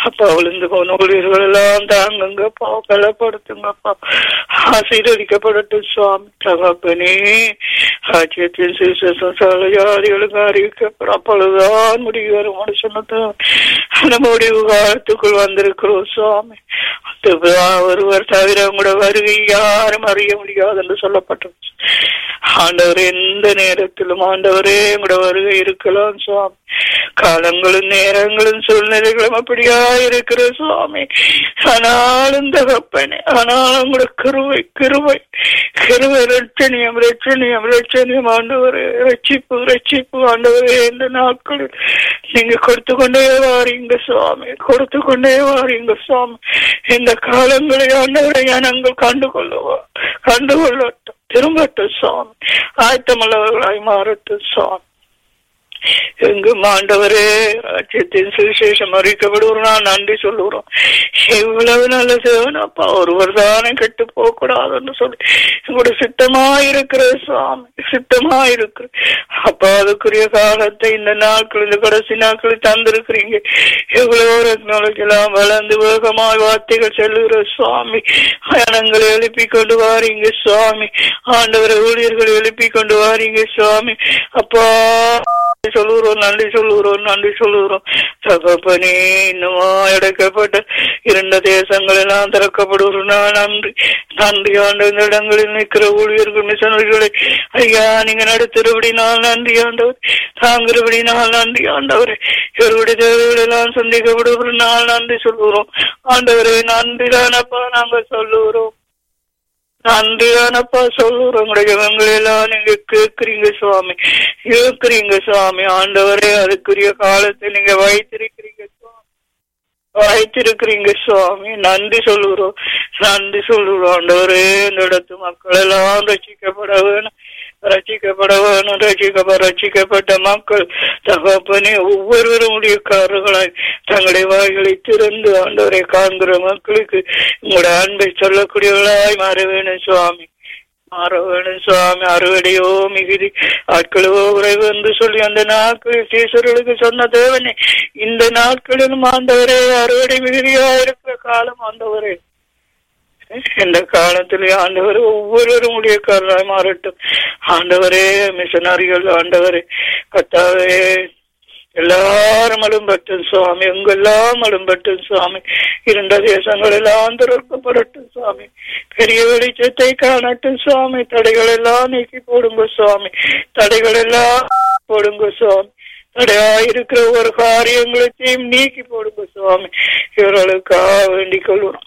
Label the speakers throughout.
Speaker 1: அப்பா விழுந்து போன ஊழியர்கள் எல்லாம் தாங்குங்கப்பா பலப்படுத்துங்கப்பா ஆசீர்வதிக்கப்படட்டும் சுவாமி தகப்பனே ராஜ்யத்தின் சுவிசேஷம் சகல ஜாதிகளுக்கு அறிவிக்கப்படும் அப்பொழுதுதான் முடிவு வரும் சொன்னதான் அந்த முடிவு காலத்துக்குள் வந்திருக்கிறோம் சுவாமி அது ஒருவர் தவிர உங்களோட வருகை யாரும் அறிய முடியாது என்று சொல்லப்பட்டது ஆண்டவர் எந்த நேரத்திலும் ஆண்டவரே உங்களோட வருகை இருக்கலாம் சுவாமி காலங்களும் நேரங்களும் சூழ்நிலைகளும் அப்படியா இருக்கிற சுவாமி ஆனாலும் தகப்பனே ஆனாலும் உங்களோட கிருவை கிருவை கிருவை ரட்சணியம் ரட்சணியம் ரட்சணியம் ஆண்டவரே ரட்சிப்பு ரட்சிப்பு ஆண்டவரே இந்த நாட்களில் நீங்க கொடுத்து கொண்டே வாரீங்க சுவாமி கொடுத்து கொண்டே வாரீங்க சுவாமி இந்த காலங்களை ஆண்டவரை ஜனங்கள் கண்டுகொள்ளுவா கண்டுகொள்ளட்டும் திரும்பட்டும் சுவாமி ஆயத்தமுள்ளவர்களாய் மாறட்டும் சுவாமி எங்கும் ஆண்டவரே ராஜ்யத்தின் சுவிசேஷம் அறிக்கப்படுவோம் நன்றி சொல்லுகிறோம் இவ்வளவு நல்ல சேவன் அப்பா ஒருவர் தானே கெட்டு போக கூடாதுன்னு சொல்லி உங்களோட சித்தமா இருக்கிற சுவாமி சித்தமா இருக்கிற அப்பா அதுக்குரிய காலத்தை இந்த நாட்கள் இந்த கடைசி நாட்களில் தந்திருக்கிறீங்க எவ்வளவு டெக்னாலஜி எல்லாம் வளர்ந்து வேகமாய் வார்த்தைகள் செல்லுகிற சுவாமி பயணங்களை எழுப்பி கொண்டு வாரீங்க சுவாமி ஆண்டவரை ஊழியர்களை எழுப்பி கொண்டு வாரீங்க சுவாமி அப்பா சொல்லுகிறோம் நன்றி சொல்லுகிறோம் நன்றி சொல்லுகிறோம் தகப்பனே இன்னுமா எடுக்கப்பட்ட இரண்டு தேசங்கள் எல்லாம் திறக்கப்படுகிறோம் நன்றி நன்றி ஆண்டு இந்த இடங்களில் நிற்கிற ஊழியர்கள் மிஷனரிகளை ஐயா நீங்க நடத்துறபடினால் நன்றி ஆண்டவர் தாங்குறபடினால் நன்றி ஆண்டவர் இவருடைய தேவைகள் எல்லாம் சந்திக்கப்படுகிற நாள் நன்றி சொல்லுகிறோம் ஆண்டவரே நன்றி தானப்பா நாங்கள் சொல்லுகிறோம் நன்றியானப்பா சொல்லுறோம் உங்களுடைய எல்லாம் நீங்க கேக்குறீங்க சுவாமி கேக்குறீங்க சுவாமி ஆண்டவரே அதுக்குரிய காலத்தை நீங்க வைத்திருக்கிறீங்க சுவாமி வைத்திருக்கிறீங்க சுவாமி நன்றி சொல்லுறோம் நன்றி சொல்லுறோம் ஆண்டவரே இந்த இடத்து மக்கள் எல்லாம் ரசிக்கப்பட வேணும் ரசிக்கப்பட வேணும் ரசிக்கப்ப ரசிக்கப்பட்ட மக்கள் தகப்பனே ஒவ்வொருவரும் உடையக்காரர்களாய் தங்களுடைய வாய்களை திறந்து ஆண்டவரை காண்கிற மக்களுக்கு உங்களோட அன்பை சொல்லக்கூடியவர்களாய் மாற வேணும் சுவாமி மாற வேணும் சுவாமி அறுவடையோ மிகுதி ஆட்களோ குறைவு என்று சொல்லி அந்த நாட்களில் சீசர்களுக்கு சொன்ன தேவனே இந்த நாட்களிலும் ஆண்டவரே அறுவடை மிகுதியா இருக்கிற காலம் ஆண்டவரே இந்த காலத்திலே ஆண்டவர் ஒவ்வொருவரும் ஊழியக்காரராய் மாறட்டும் ஆண்டவரே மிஷனரிகள் ஆண்டவரே கத்தாவே எல்லாரும் அலும்பட்டும் சுவாமி எங்கெல்லாம் அலும்பட்டும் சுவாமி இருண்ட தேசங்கள் எல்லாம் திறக்கப்படட்டும் சுவாமி பெரிய வெளிச்சத்தை காணட்டும் சுவாமி தடைகள் எல்லாம் நீக்கி போடுங்க சுவாமி தடைகள் எல்லாம் போடுங்க சுவாமி தடையாயிருக்கிற ஒரு காரியங்களையும் நீக்கி போடுங்க சுவாமி இவர்களுக்காக வேண்டிக் கொள்வோம்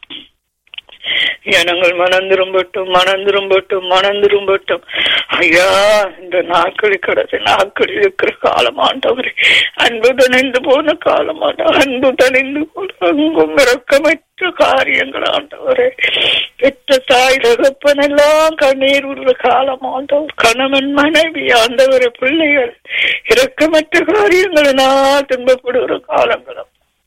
Speaker 1: ஜனங்கள் மனம் திரும்பட்டும் மனம் திரும்பட்டும் மனம் திரும்பட்டும் ஐயா இந்த நாட்களில் கடைசி நாட்களில் இருக்கிற காலமாண்டவரே அன்பு தணிந்து போன காலமாண்ட அன்பு தணிந்து போன அங்கும் இறக்கமற்ற காரியங்கள் ஆண்டவரே பெற்ற தாய் தகப்பன் எல்லாம் கண்ணீர் உள்ள காலமாண்டவர் கணவன் மனைவி ஆண்டவரை பிள்ளைகள் இறக்கமற்ற காரியங்களினால் துன்பப்படுகிற காலங்களும்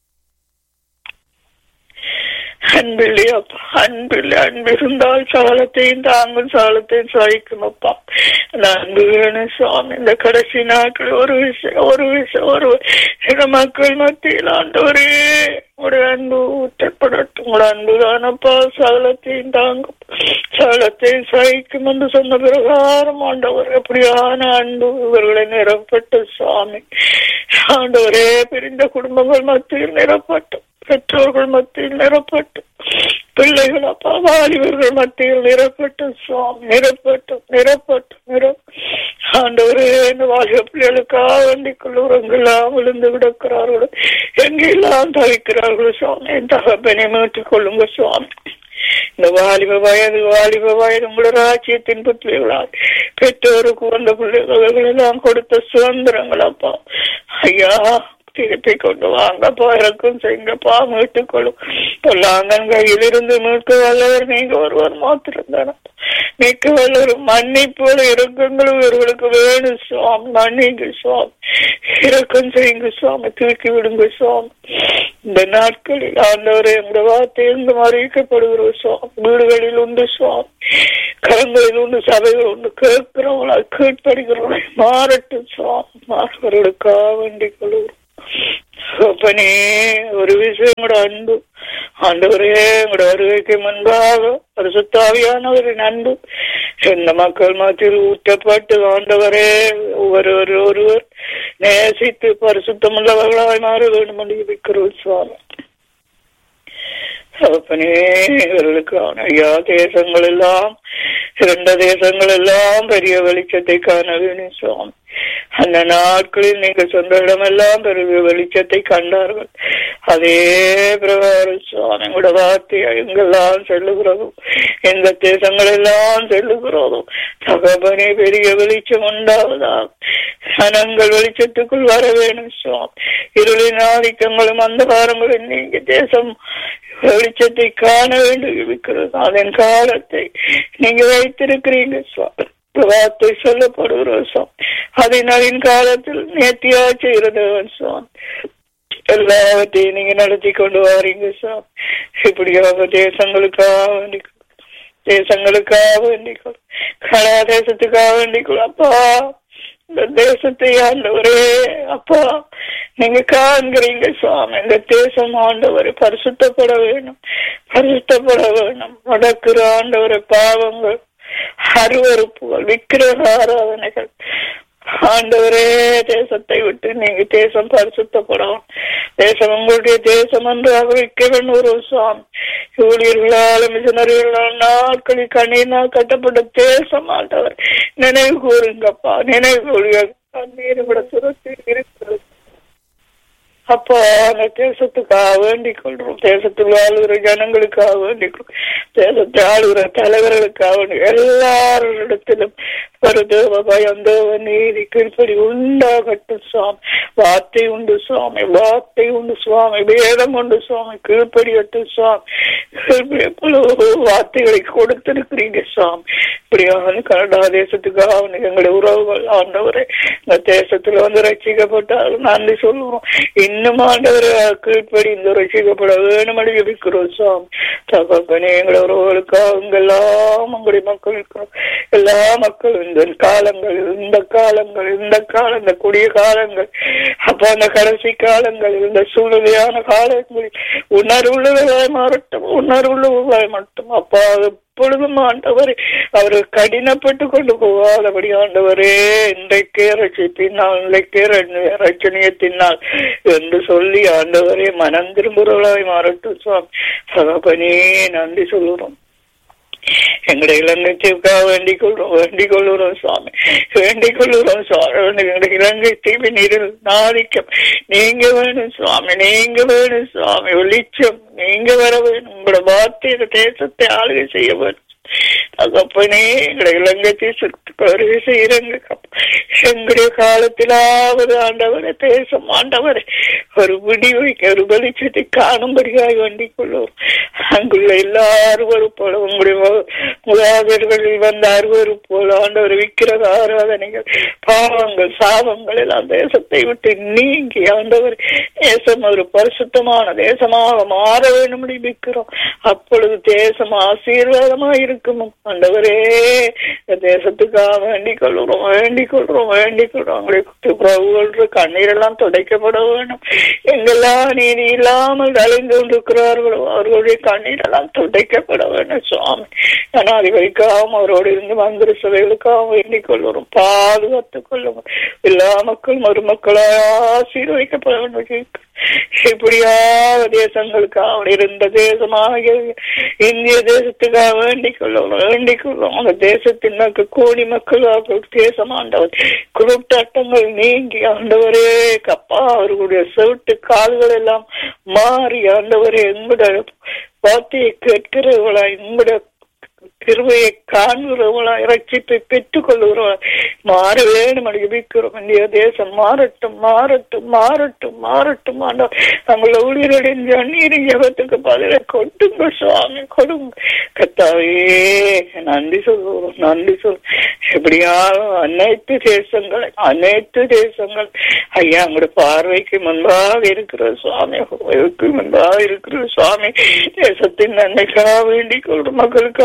Speaker 1: அன்பில்லை அப்பா அன்பில்லை அன்பு இருந்தால் சாலத்தையும் தாங்கும் சாலத்தையும் சாய்க்கும் அப்பா அந்த அன்பு வேணும் சுவாமி இந்த கடைசி நாட்கள் ஒரு விஷயம் ஒரு விஷயம் ஒரு எங்க மக்கள் மத்தியில் ஆண்டவரே உங்களுடைய அன்பு ஊற்றப்படட்டும் உங்களோட அன்பு தானப்பா சாலத்தையும் தாங்கும் சாலத்தையும் சகிக்கும் என்று சொன்ன பிரகாரம் ஆண்டவர் எப்படியான அன்பு இவர்களை நிரப்பட்ட சுவாமி ஆண்டவரே பிரிந்த குடும்பங்கள் மத்தியில் நிரப்பட்டும் பெற்றோர்கள் மத்தியில் நிரப்பட்டு பிள்ளைகள் அப்பா வாலிபர்கள் மத்தியில் நிரப்பட்டு சுவாமி நிரப்பட்டு நிரப்பட்டு நிர ஆண்டவரே இந்த வாலிப பிள்ளைகளுக்காக வேண்டிக் கொள்ளுறங்கெல்லாம் விழுந்து கிடக்கிறார்கள் எங்கெல்லாம் தவிக்கிறார்கள் சுவாமி என் தகப்பனை மீட்டுக் கொள்ளுங்க சுவாமி இந்த வாலிப வயது வாலிப வயது உங்களோட ராஜ்யத்தின் புத்திரிகளால் பெற்றோருக்கு வந்த பிள்ளைகள் எல்லாம் கொடுத்த சுதந்திரங்கள் அப்பா ஐயா திருப்பி கொண்டு வாங்கப்பா இறக்கும் செய்யுங்கப்பா மீட்டுக் கொள்ளும் பொல்லாங்கன் கையிலிருந்து மீட்க வல்லவர் நீங்க ஒருவர் மாத்திரம் தானே மிக்க வல்லவர் மன்னிப்பு இறக்கங்களும் இவர்களுக்கு வேணும் சுவாமி மன்னிங்க சுவாமி இறக்கம் செய்யுங்க சுவாமி தூக்கி விடுங்க சுவாமி இந்த நாட்களில் ஆண்டவரை எங்க வார்த்தை எங்கும் அறிவிக்கப்படுகிற சுவாமி வீடுகளில் உண்டு சுவாமி கரங்களில் உண்டு சபைகள் உண்டு கேட்கிறவங்களா கேட்படுகிறவங்களை மாறட்டும் சுவாமி மாறுவர்களுக்காக வேண்டிக் கொள்கிறோம் அப்பனே ஒரு விஷயம் கூட அன்பு ஆண்டவரே உங்களோட வருகைக்கு முன்பாக பரிசுத்தாவியானவரின் அன்பு இந்த மக்கள் மத்தியில் ஊற்றப்பட்டு ஆண்டவரே ஒருவர் ஒருவர் நேசித்து பரிசுத்தமுள்ளவர்களாய் மாற வேண்டும் என்று இருக்கிறோம் சுவாமி அப்பனே இவர்களுக்கான ஐயா தேசங்கள் எல்லாம் இரண்ட தேசங்கள் எல்லாம் பெரிய வெளிச்சத்தை காண வேணும் சுவாமி அந்த நாட்களில் நீங்க சொந்த இடமெல்லாம் பெரிய வெளிச்சத்தை கண்டார்கள் அதே பிரகாரம் சுவாமி கூட வார்த்தை எங்கெல்லாம் செல்லுகிறதோ எந்த தேசங்கள் எல்லாம் செல்லுகிறதோ தகப்பனே பெரிய வெளிச்சம் உண்டாவதா சனங்கள் வெளிச்சத்துக்குள் வர வேணும் சுவாமி இருளின் ஆதிக்கங்களும் அந்த பாரங்களும் நீங்க தேசம் வெளிச்சத்தை காண வேண்டும் இருக்கிறது அதன் காலத்தை நீங்க வைத்திருக்கிறீங்க சுவாமி வார்த்தை சொல்லப்படுகிற சுவாமி அதன் காலத்தில் நேர்த்தியா செய்கிறதவன் சுவாமி எல்லாவற்றையும் நீங்க நடத்தி கொண்டு வாரீங்க சுவாமி இப்படியாக தேசங்களுக்காக வேண்டிக் தேசங்களுக்காக வேண்டிக் கலா தேசத்துக்காக வேண்டிக் அப்பா இந்த தேசத்தை ஆண்டவரே அப்பா நீங்க காண்கிறீங்க சுவாமி இந்த தேசம் ஆண்டவரை பரிசுத்தப்பட வேணும் பரிசுத்தப்பட வேணும் நடக்கிற ஆண்டவரை பாவங்கள் அருவறுப்புகள் விக்கிரக ஆராதனைகள் ஆண்டவரே தேசத்தை விட்டு நீங்க தேசம் பரிசுத்தப்படவும் தேசம் உங்களுடைய தேசம் என்று அறிவிக்கிறன் ஒரு சுவாமி ஊழியர்களால் மிஷனரிகளால் நாட்களில் கண்ணீர்னால் கட்டப்பட்ட தேசம் ஆண்டவர் நினைவு கூறுங்கப்பா நினைவு கூறுங்க கண்ணீர் விட சுரத்தி இருக்கிறது அப்பா அந்த தேசத்துக்காக வேண்டிக் கொள்றோம் தேசத்தில் ஆளுகிற ஜனங்களுக்காக வேண்டிக் கொள்றோம் தேசத்தை ஆளுகிற தலைவர்களுக்காக வேண்டி எல்லாரிடத்திலும் ஒரு தேவ பயம் தேவ நீதி கீழ்ப்படி உண்டாகட்டும் சுவாமி வார்த்தை உண்டு சுவாமி வார்த்தை உண்டு சுவாமி வேதம் உண்டு சுவாமி கீழ்ப்படியட்டும் சுவாமி எவ்வளவு வார்த்தைகளை கொடுத்திருக்கிறீங்க சுவாமி இப்படியான கனடா தேசத்துக்காக எங்களுடைய உறவுகள் ஆண்டவரை இந்த தேசத்துல வந்து ரசிக்கப்பட்டால் நன்றி சொல்லுவோம் இன்னும் ஆண்டவர் கீழ்ப்படி இந்த ரசிக்கப்பட வேணும் ஜபிக்கிறோம் சுவாமி தகப்பனே எங்களை உறவுகளுக்காக எல்லாம் உங்களுடைய மக்களுக்கும் எல்லா மக்களும் இந்த காலங்கள் இந்த காலங்கள் இந்த காலம் இந்த குடிய காலங்கள் அப்ப அந்த கடைசி காலங்கள் இந்த சூழ்நிலையான காலங்களில் உணர்வுள்ளவர்களாய் மாறட்டும் உணர்வுள்ளவர்களாய் மட்டும் அப்பா எப்பொழுதும் ஆண்டவர் அவர் கடினப்பட்டு கொண்டு போகாதபடி ஆண்டவரே இன்றைக்கே ரட்சித்தினால் இன்றைக்கே ரச்சனையத்தினால் என்று சொல்லி ஆண்டவரே மனம் திரும்புறவளாய் மாறட்டும் சுவாமி சகபனே நன்றி சொல்லுறோம் எங்களுடைய இலங்கைக்காக வேண்டிக் கொள்றோம் வேண்டிக் கொள்ளுறோம் சுவாமி வேண்டிக் கொள்ளுறோம் சுவாமி எங்களுடைய இலங்கை தீவி நீரில் நாதிக்கம் நீங்க வேணும் சுவாமி நீங்க வேணும் சுவாமி வெளிச்சம் நீங்க வர வேணும் உங்களோட வார்த்தை தேசத்தை ஆளுகை செய்ய வேணும் தகப்பனே எங்களை இலங்கை தேசத்துக்கு வருகை செய்யறங்க எங்களுடைய காலத்திலாவது ஆண்டவரை தேசம் ஆண்டவரை ஒரு விடிவை ஒரு வெளிச்சத்தை காணும்படியாய் வேண்டிக் கொள்வோம் அங்குள்ள எல்லா அறுவறுப்போல உங்களுடைய முகாதர்களில் வந்த அறுவறுப்போல ஆண்டவர் விக்கிரக ஆராதனைகள் பாவங்கள் சாபங்கள் எல்லாம் தேசத்தை விட்டு நீங்கி ஆண்டவர் தேசம் ஒரு பரிசுத்தமான தேசமாக மாற வேண்டும் விக்கிறோம் அப்பொழுது தேசம் ஆசீர்வாதமாக இருக்கும் ஆண்டவரே தேசத்துக்காக வேண்டிக் கொள்கிறோம் வேண்டிக் கொள்றோம் வேண்டிக் கொள்றோம் உங்களுடைய கண்ணீரெல்லாம் துடைக்கப்பட வேண்டும் எங்கெல்லாம் நீதி இல்லாமல் அலைந்து கொண்டிருக்கிறார்களோ அவர்களுடைய கண்ணீரெல்லாம் துடைக்கப்பட வேண்டும் சுவாமி ஜனாதிபதிக்காகவும் அவரோடு இருந்து மந்திர சபைகளுக்காகவும் வேண்டிக் கொள்கிறோம் பாதுகாத்துக் கொள்ளும் எல்லா மக்களும் ஒரு மக்களாக ஆசீர்வதிக்கப்பட வேண்டும் இப்படியாக தேசங்களுக்காக இருந்த தேசமாக இந்திய தேசத்துக்காக வேண்டிக் கொள்ளும் வேண்டிக் கொள்ளும் அந்த தேசத்தின் மக்கள் கோடி மக்களாக தேசம் ஆண்டவர் குருட்டாட்டங்கள் நீங்கி ஆண்டவரே கப்பா அவர்களுடைய செவிட்டு கால்கள் எல்லாம் மாறி ஆண்டவரே எங்குட வார்த்தையை கேட்கிறவளா எங்குட கிருவையை காண்கிறவளா ரட்சிப்பை பெற்றுக் கொள்ளுகிறவளா மாற வேணும் ஜபிக்கிறோம் இந்திய தேசம் மாறட்டும் மாறட்டும் மாறட்டும் மாறட்டும் ஆண்டா தங்கள் ஊழியருடைய நீரின் ஜபத்துக்கு பதிலை கொடுங்க சுவாமி கொடுங்க கத்தாவே நன்றி சொல்லுவோம் நன்றி சொல் எப்படியாலும் அனைத்து தேசங்கள் அனைத்து தேசங்கள் ஐயா உங்களுடைய பார்வைக்கு முன்பாக இருக்கிற சுவாமி முன்பாக இருக்கிற சுவாமி தேசத்தின் நன்மைக்காக வேண்டிக் கொள்ளும் மக்களுக்காக வேண்டி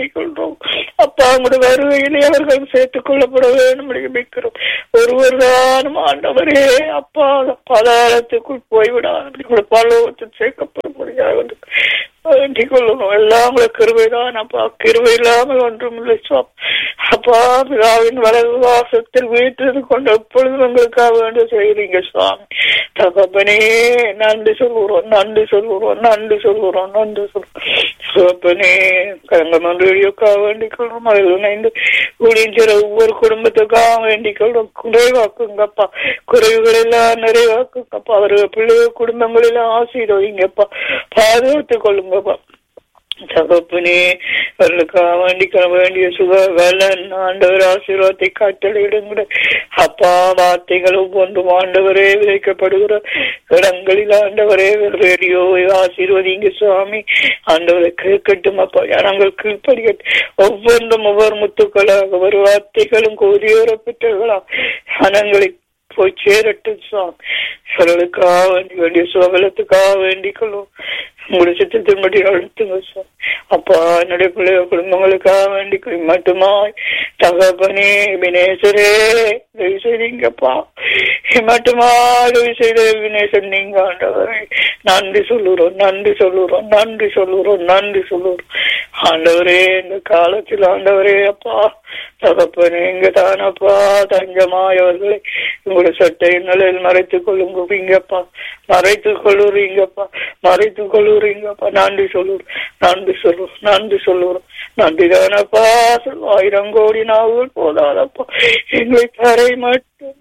Speaker 1: வேண்டிக் கொள்றோம் அப்பா உங்களுடைய வருகையிலே அவர்கள் சேர்த்துக் கொள்ளப்பட வேண்டும் ஜெபிக்கிறோம் ஒருவர் தானும் ஆண்டவரே அப்பா பதாரத்துக்குள் போய்விடாது கூட பல்லவத்தில் சேர்க்கப்பட முடியாது வேண்டிக் கொள்ளணும் எல்லாம் உங்களை கிருபைதான் அப்பா கிருபை இல்லாமல் ஒன்றும் இல்லை சுவாமி அப்பா பிதாவின் வலது வாசத்தில் வீட்டில் கொண்டு எப்பொழுதும் எங்களுக்காக வேண்டும் செய்கிறீங்க சுவாமி தகப்பனே நன்றி சொல்லுறோம் நன்றி சொல்லுறோம் நன்றி சொல்லுறோம் நன்றி சொல்லுறோம் தகப்பனே கங்கமன் ரேடியோக்காக வேண்டிக் கொள்றோம் அதில் இணைந்து ஊழியர் ஒவ்வொரு குடும்பத்துக்காக வேண்டிக் கொள்றோம் குறைவாக்குங்கப்பா குறைவுகள் எல்லாம் நிறைவாக்குங்கப்பா அவர்கள் பிள்ளைகள் குடும்பங்கள் எல்லாம் ஆசீர்வதிங்கப்பா பாதுகாத்துக் கொள்ளுங்கப்பா தகப்பனே அவர்களுக்காக வேண்டிக்க வேண்டிய சுக வேலன் ஆண்டவர் ஆசீர்வாதத்தை காட்டளையிடுங்கிற அப்பா வார்த்தைகள் ஒவ்வொன்றும் ஆண்டவரே விதைக்கப்படுகிற இடங்களில் ஆண்டவரே ரேடியோ ஆசீர்வதிங்க சுவாமி ஆண்டவரை கேட்கட்டும் அப்பா நாங்கள் கீழ்படிக்கட்டும் ஒவ்வொன்றும் ஒவ்வொரு முத்துக்களாக ஒரு வார்த்தைகளும் கோதியோர பெற்றர்களா மனங்களை போய் சேரட்டும் சுவாமி அவர்களுக்காக வேண்டி வேண்டிய சுகலத்துக்காக வேண்டிக் கொள்ளும் உங்களுடைய சித்தத்தின்படி அழுத்துங்க சார் அப்பா என்னுடைய பிள்ளைய குடும்பங்களுக்காக வேண்டி மட்டுமாய் தகப்பனே வினேசரே தயவு செய்தீங்கப்பா மட்டுமா தயவு செய்த வினேசன் நீங்க ஆண்டவரே நன்றி சொல்லுறோம் நன்றி சொல்லுறோம் நன்றி சொல்லுறோம் நன்றி சொல்லுறோம் ஆண்டவரே இந்த காலத்தில் ஆண்டவரே அப்பா தகப்பனே இங்க தானப்பா தஞ்சமாயவர்களை உங்களுடைய சட்டை நிலையில் மறைத்துக் கொள்ளுங்கப்பா மறைத்துக் கொள்ளுறீங்கப்பா மறைத்துக் கொள்ளுறீங்கப்பா நன்றி சொல்லுறோம் நன்றி சொல்லுறோம் நன்றி சொல்லுறோம் நன்றி தானப்பா ஆயிரம் கோடி நாவுகள் போதாதப்பா எங்களை தரை மட்டும்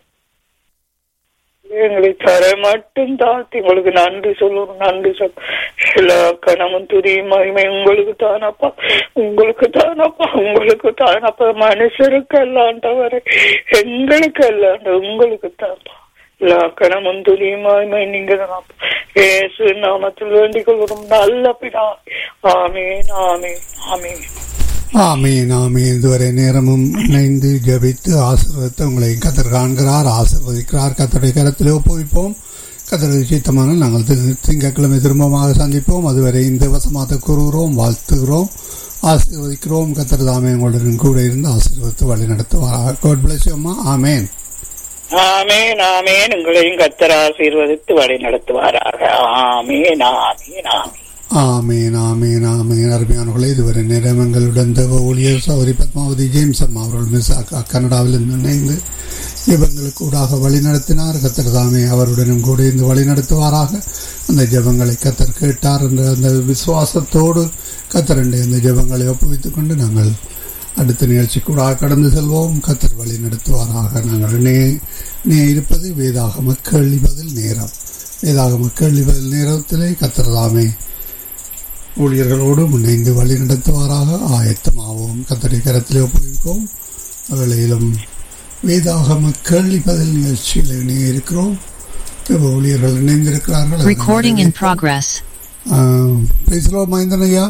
Speaker 1: எங்களை தர மட்டும் தாழ்த்தி உங்களுக்கு நன்றி சொல்லுவோம் நன்றி சொல் எல்லா கணமும் துதி மகிமை உங்களுக்கு தானப்பா உங்களுக்கு தானப்பா உங்களுக்கு தானப்பா மனுஷருக்கு அல்லாண்டவரை எங்களுக்கு அல்லாண்ட உங்களுக்கு தான்ப்பா எல்லா கணமும் துதி மகிமை நீங்க தான் ஏசு நாமத்தில் வேண்டிக் கொள்கிறோம் நல்ல பிதா ஆமேன் ஆமேன் ஆமேன்
Speaker 2: ஆமீன் ஆமீன் இதுவரை நேரமும் இணைந்து ஜபித்து ஆசீர்வதித்து உங்களை கத்தர் காண்கிறார் ஆசீர்வதிக்கிறார் கத்தருடைய கரத்திலே ஒப்புவிப்போம் கத்தரது சித்தமான நாங்கள் திங்கட்கிழமை திரும்பமாக சந்திப்போம் அதுவரை இந்த வசமாக கூறுகிறோம் வாழ்த்துகிறோம் ஆசீர்வதிக்கிறோம் கத்தர் தாமே உங்களுடன் கூட இருந்து ஆசீர்வதித்து வழி நடத்துவார் கோட் பிளஸ் அம்மா ஆமேன்
Speaker 1: ஆமேன் ஆமேன் உங்களையும் கத்தர் ஆசீர்வதித்து வழி நடத்துவாராக ஆமேன் ஆமேன் ஆமேன்
Speaker 2: ஆமீன் ஆமீன் ஆமீன் அருமையானவர்களே இதுவரை நேரம் எங்களுடன் தேவ ஊழியர் சௌரி பத்மாவதி ஜேம்ஸ் அம்மா அவர்கள் மிஸ் கனடாவில் இணைந்து ஜெபங்களுக்கு ஊடாக வழிநடத்தினார் கத்தர் தாமே அவருடனும் கூட இருந்து வழிநடத்துவாராக அந்த ஜெபங்களை கத்தர் கேட்டார் என்ற அந்த விசுவாசத்தோடு கத்தரண்டை அந்த ஜெபங்களை ஒப்புவித்துக் கொண்டு நாங்கள் அடுத்த நிகழ்ச்சி கூட கடந்து செல்வோம் கத்தர் வழி நடத்துவாராக நாங்கள் நே நே இருப்பது வேதாகம கேள்வி பதில் நேரம் வேதாகம கேள்வி பதில் நேரத்திலே கத்தர் தாமே ஊழியர்களோடு முன்னைந்து வழி நடத்துவாராக ஆயத்தமாவோம் கத்தரை கரத்திலே ஒப்புவிப்போம் வேளையிலும் வேதாகம கேள்வி பதில் நிகழ்ச்சியில் இணைய இருக்கிறோம் ஊழியர்கள் இணைந்திருக்கிறார்கள்
Speaker 3: Recording in progress.
Speaker 2: பேசலோ மகேந்திரன் ஐயா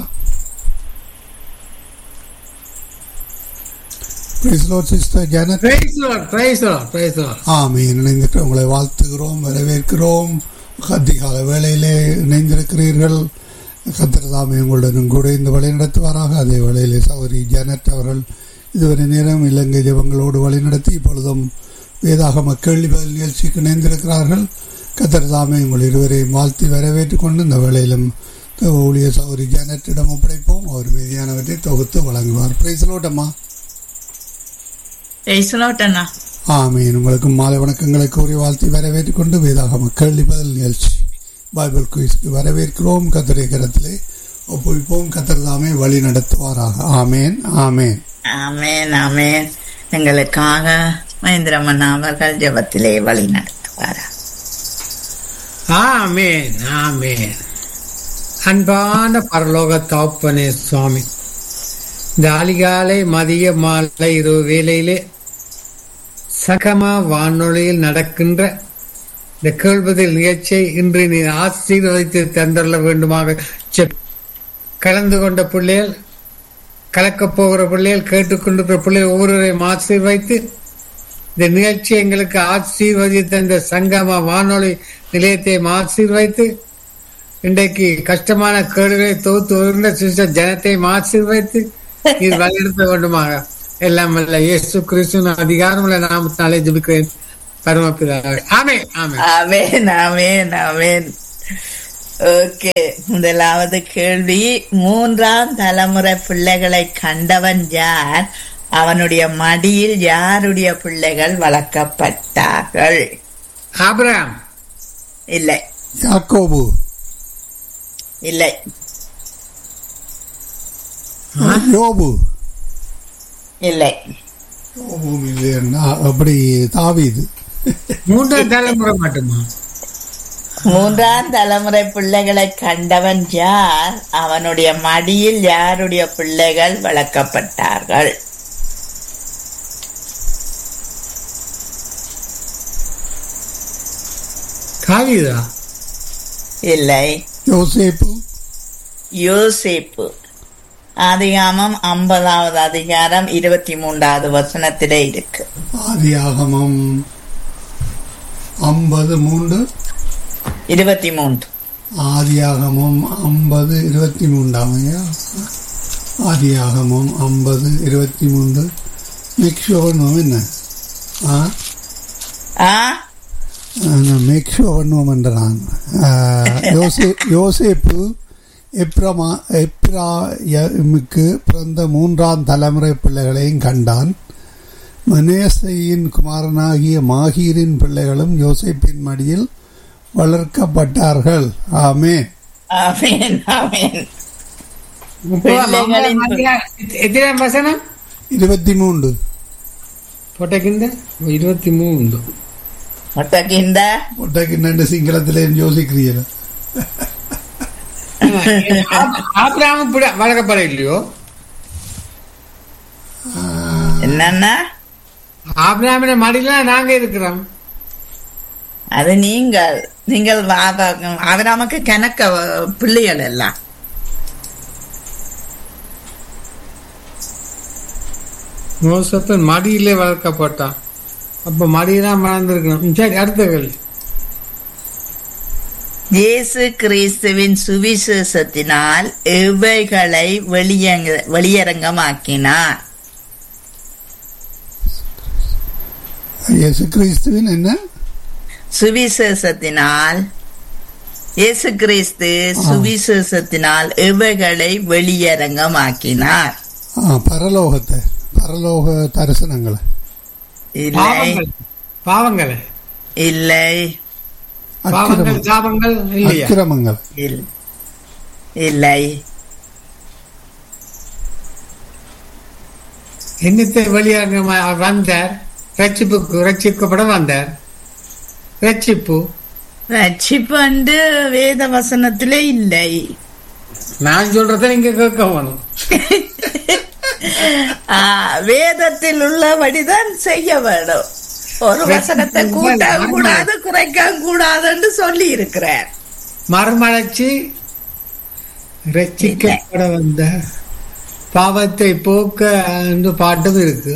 Speaker 2: பேசலோ sister Janet
Speaker 4: Praise the Lord, praise the Lord, praise the Lord.
Speaker 2: ஆமே இணைந்திருக்கிற உங்களை வாழ்த்துகிறோம் வரவேற்கிறோம் அதிகால வேளையிலே இணைந்திருக்கிறீர்கள் கத்திரதாமே உங்களுடனும் கூட இந்த வழி நடத்துவாராக அதே வேளையிலே சௌரி ஜானட் அவர்கள் இதுவரை நேரம் இலங்கை ஜபங்களோடு வழிநடத்தி இப்பொழுதும் வேதாகம கேள்வி பதில் நிகழ்ச்சிக்கு இணைந்திருக்கிறார்கள் கத்திரதாமே உங்கள் இருவரையும் வாழ்த்தி வரவேற்றுக் கொண்டு இந்த வேளையிலும் ஊழிய சௌரி ஜானட்டிடம் ஒப்படைப்போம் அவர் மீதியானவற்றை தொகுத்து வழங்குவார் பிரைசலோட்டம்மா
Speaker 5: Praise the Lord, அண்ணா
Speaker 2: ஆமீன் உங்களுக்கு மாலை வணக்கங்களை கூறி வாழ்த்தி வரவேற்றுக் கொண்டு வேதாகம கேள்வி பதில் நிகழ்ச்சி பைபிள் குயிஸ்க்கு வரவேற்கிறோம் கத்தரை கரத்திலே ஒப்புவிப்போம் கத்தர் தாமே வழி நடத்துவாராக ஆமேன் ஆமேன்
Speaker 5: ஆமேன் ஆமேன் எங்களுக்காக மகேந்திரமன் அவர்கள் ஜெபத்திலே வழி நடத்துவாரா
Speaker 4: ஆமேன் ஆமேன் அன்பான பரலோக தாப்பனே சுவாமி இந்த அதிகாலை மதிய மாலை இரவு வேளையிலே சகமா வானொலியில் நடக்கின்ற இந்த கேள்வதில் நிகழ்ச்சியை இன்று நீ ஆசீர்வதித்து தந்தரல வேண்டுமாக செப் கலந்து கொண்ட பிள்ளைகள் கலக்கப் போகிற பிள்ளைகள் கேட்டுக்கொண்டிருக்கிற பிள்ளைகள் ஒவ்வொருவரையும் ஆசீர்வைத்து இந்த நிகழ்ச்சி எங்களுக்கு ஆசீர்வதித்த இந்த சங்கம வானொலி நிலையத்தை ஆசீர்வைத்து இன்றைக்கு கஷ்டமான கேடுகளை தொகுத்து வருகின்ற சிஸ்டர் ஜனத்தை ஆசீர்வைத்து நீர் வழிநடத்த வேண்டுமாக எல்லாம் வல்ல இயேசு கிறிஸ்துவின் அதிகாரமுள்ள நாமத்தினாலே ஜெபிக்கிறேன் பரமபிதாவே ஆமே ஆமே
Speaker 5: ஆமென் ஆமென் ஆமென் ஓகே முதலாவது கேள்வி மூன்றாம் தலைமுறை பிள்ளைகளை கண்டவன் யார் அவனுடைய மடியில் யாருடைய பிள்ளைகள் வளர்க்கப்பட்டார்கள்
Speaker 4: ஆபிரகாம்
Speaker 5: இல்லை
Speaker 2: யாக்கோபு
Speaker 5: இல்லை
Speaker 2: யோபு
Speaker 5: இல்லை
Speaker 2: யோபு இல்லைன்னா அப்படி தாவீது
Speaker 4: மூன்றாம் தலைமுறை மட்டுமா
Speaker 5: மூன்றாம் தலைமுறை பிள்ளைகளை கண்டவன் யார் அவனுடைய மடியில் யாருடைய பிள்ளைகள் வளர்க்கப்பட்டார்கள்
Speaker 4: காவிதா
Speaker 5: இல்லை
Speaker 2: யோசேப்பு
Speaker 5: யோசேப்பு ஆதிகாமம் ஐம்பதாவது அதிகாரம் இருபத்தி மூன்றாவது வசனத்திலே இருக்கு
Speaker 2: ஆதியாகமம் ஐம்பது மூன்று
Speaker 5: இருபத்தி மூன்று
Speaker 2: ஆதியாகமம் ஐம்பது இருபத்தி மூன்றாம் ஐயா ஆதியாகமம் ஐம்பது இருபத்தி மூன்று மேக்ஷோவனும் என்ன ஆ
Speaker 5: ஆ
Speaker 2: மேக் ஷோ பண்ணுவோம் என்றான் யோசே யோசேப்பு எப்ரமா எப்ராயமுக்கு பிறந்த மூன்றாம் தலைமுறை பிள்ளைகளையும் கண்டான் மனேசையின் குமாரனாகிய மாகீரின் பிள்ளைகளும் யோசேப்பின் மடியில் வளர்க்கப்பட்டார்கள் ஆமே
Speaker 5: ஆமென் ஆமென்
Speaker 4: முப்பதாம் எத்தனாம் வசனம்
Speaker 2: இருபத்தி மூன்று
Speaker 4: போட்டக்கிந்த இருபத்தி மூன்று
Speaker 5: ஒட்டகிந்த
Speaker 2: ஒட்டக்கு ரெண்டு சிங்களத்திலே யோசிக்கிறீர்கள்
Speaker 4: ஆபிரகாம் வளர்க்கப்பட இல்லையோ
Speaker 5: என்னன்னா
Speaker 4: ஆபிரகாமின மடியில நாங்க இருக்கிறோம்
Speaker 5: அது நீங்கள் நீங்கள் அவர் நமக்கு கணக்க பிள்ளைகள் எல்லாம்
Speaker 4: மோசப்பன் மடியிலே வளர்க்கப்பட்டான் அப்ப மடியெல்லாம் வளர்ந்துருக்கணும் சரி அடுத்த கேள்வி
Speaker 5: இயேசு கிறிஸ்துவின் சுவிசேஷத்தினால் எவைகளை வெளியங்க வெளியரங்கமாக்கினார்
Speaker 2: இயேசு கிறிஸ்துவின் என்ன
Speaker 5: சுவிசேஷத்தினால் இயேசு கிறிஸ்து சுவிசேஷத்தினால் எவைகளை வெளியரங்கமாக்கினார்
Speaker 2: ஆ, பரலோகத்தை பரலோக தரிசனங்களை
Speaker 5: இல்லை
Speaker 4: பாவங்கள் பாவங்களை
Speaker 5: இல்லை
Speaker 4: பாவங்கள்
Speaker 2: அக்கிரம
Speaker 4: சாபங்கள் இல்லையா
Speaker 2: அக்கிரமங்கள்
Speaker 5: இல்- இல்லை
Speaker 4: என்னத்தை வெளியாக வந்தார் ரட்சிப்புக்கு ரட்சிக்கப்பட வந்தார் ரட்சிப்பு
Speaker 5: ரட்சிப்பு வந்து வேத வசனத்திலே இல்லை
Speaker 4: நான் சொல்றத நீங்க கேட்க வேணும்
Speaker 5: ஆ, வேதத்தில் உள்ளபடிதான் செய்ய வேணும் ஒரு வசனத்தை கூட்ட கூடாது குறைக்க கூடாதுன்னு சொல்லி இருக்கிறார்
Speaker 4: மறுமலர்ச்சி ரட்சிக்கப்பட வந்த பாவத்தை போக்க என்று பாட்டும் இருக்கு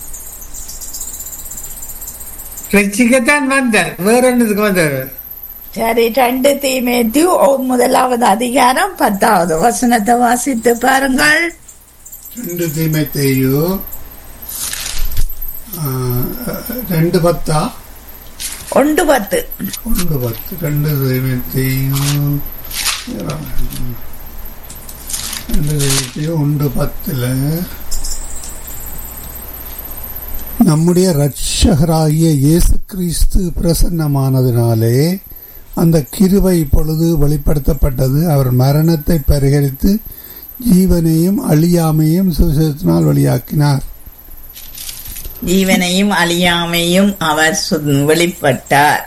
Speaker 4: ரட்சிக்கத்தான் வந்தார் வேற என்னதுக்கு வந்தார்
Speaker 5: சரி ரெண்டு தீமேத்தி முதலாவது அதிகாரம் பத்தாவது வசனத்தை வாசித்து பாருங்கள்
Speaker 2: ரெண்டு தீமைத்தையோ ரெண்டு பத்தா
Speaker 5: ஒன்று பத்து
Speaker 2: ஒன்று பத்து ரெண்டு தீமைத்தையும் ரெண்டு தீமைத்தையும் ஒன்று பத்துல நம்முடைய இரட்சகராகிய இயேசு கிறிஸ்து பிரசன்னமானதினாலே அந்த கிருபை இப்பொழுது வெளிப்படுத்தப்பட்டது அவர் மரணத்தை பரிகரித்து ஜீவனையும் அழியாமையும் சுவிசேஷத்தினால் வெளியாக்கினார்
Speaker 5: ஜீவனையும் அழியாமையும் அவர் சு- வெளிப்பட்டார்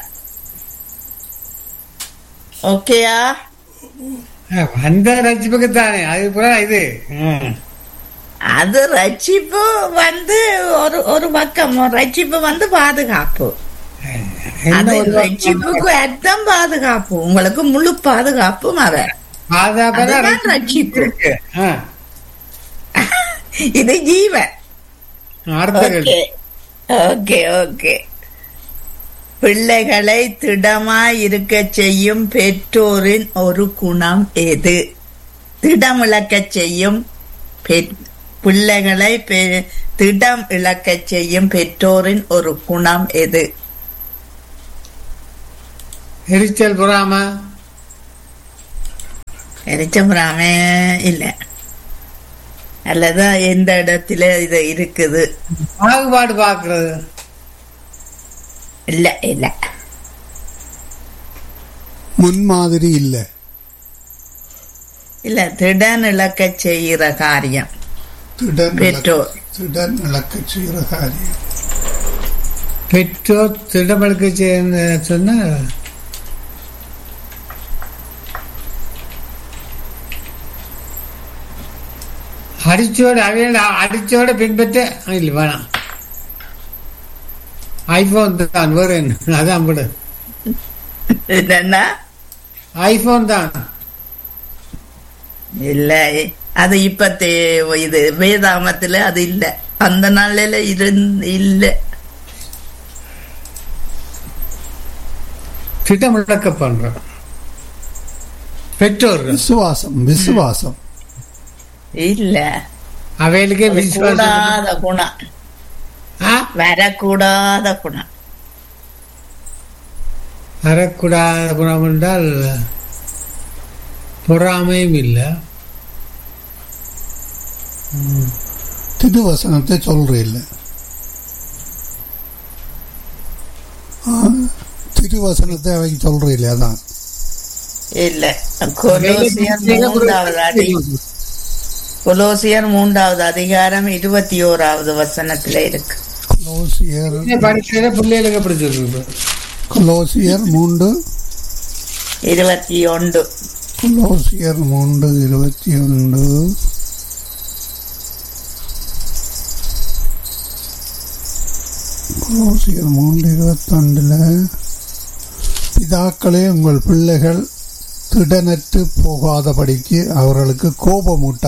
Speaker 5: ஓகேயா
Speaker 4: வந்த ரட்சிப்புக்கு தானே அது பூரா இது ம்.
Speaker 5: அது ரட்சிப்பு வந்து ஒரு ஒரு பக்கம் ரட்சிப்பு வந்து பாதுகாப்பு
Speaker 4: என்ன
Speaker 5: அது
Speaker 4: ஒரு
Speaker 5: ரட்சிப்புக்கு அர்த்தம் பாதுகாப்பு உங்களுக்கு முழு பாதுகாப்பும் அவர்
Speaker 4: பாதுகாப்பா
Speaker 5: அதுதான் ரட்சிப்பு
Speaker 4: இருக்கு ஆ.
Speaker 5: இது ஜீவன்
Speaker 4: அடுத்த கேள்வி
Speaker 5: ஓகே ஓகே ஓகே பிள்ளைகளை திடமாய் இருக்க செய்யும் பெற்றோரின் ஒரு குணம் எது திடமிழக்க செய்யும் பெற்- பிள்ளைகளை பெ- திடம் இழக்கச் செய்யும் பெற்றோரின் ஒரு குணம் எது
Speaker 4: எரிச்சல் பொறாம
Speaker 5: எரிச்சம்பராமே இல்ல அல்லது எந்த இடத்துல இது இருக்குது
Speaker 4: பாகுபாடு பாக்குறது
Speaker 5: இல்ல இல்ல
Speaker 2: முன்மாதிரி இல்லை
Speaker 5: இல்ல திடன் இழக்கச் செய்கிற காரியம்
Speaker 2: திடன்
Speaker 5: பெற்றோர்.
Speaker 2: இழக்க- திடன் இழக்க செய்கிற காரியம்
Speaker 4: பெற்றோர் திடமடுக்க சொன்னா அடிச்சோட அவையோட அடிச்சோட பின்பற்ற இல்ல வேணாம் ஐபோன் தான் வேற என்ன அதான் விடு
Speaker 5: என்னன்னா
Speaker 4: ஐபோன் தான்
Speaker 5: இல்ல அது இப்ப தே- இது வேதாமத்துல அது இல்ல அந்த நாள்ல இருந்து இல்ல
Speaker 4: திட்டமிழக்க பண்றோம் பெற்றோர்கள்
Speaker 2: விசுவாசம் விசுவாசம்
Speaker 5: இல்ல
Speaker 4: அவைகளுக்கே
Speaker 5: அது
Speaker 4: விசுவாசம்
Speaker 5: கூடாத குணம்
Speaker 4: ஆ?
Speaker 5: வரக்கூடாத குணம்
Speaker 4: வரக்கூடாத குணம் என்றால் பொறாமையும் இல்லை
Speaker 2: திருவசனத்தை சொல்றீல்ல ஆ, திருவசனத்தை அவங்க சொல்றீல்ல அதான்
Speaker 5: இல்ல கொலோசியர் மூன்றாவது அடி கொலோசியர் மூன்றாவது அதிகாரம் இருபத்தி ஓராவது வசனத்துல இருக்கு
Speaker 2: கொலோசியர்
Speaker 4: படிக்கிற பிள்ளைகளுக்கு எப்படி சொல்றது
Speaker 2: கொலோசியர் மூன்று
Speaker 5: இருபத்தி ஒன்று
Speaker 2: கொலோசியர் மூன்று இருபத்தி ஒன்று கொலோசியர் மூன்று இருபத்தொன்றில் பிதாக்களே உங்கள் பிள்ளைகள் திடனற்று போகாதபடிக்கு அவர்களுக்கு கோபமூட்ட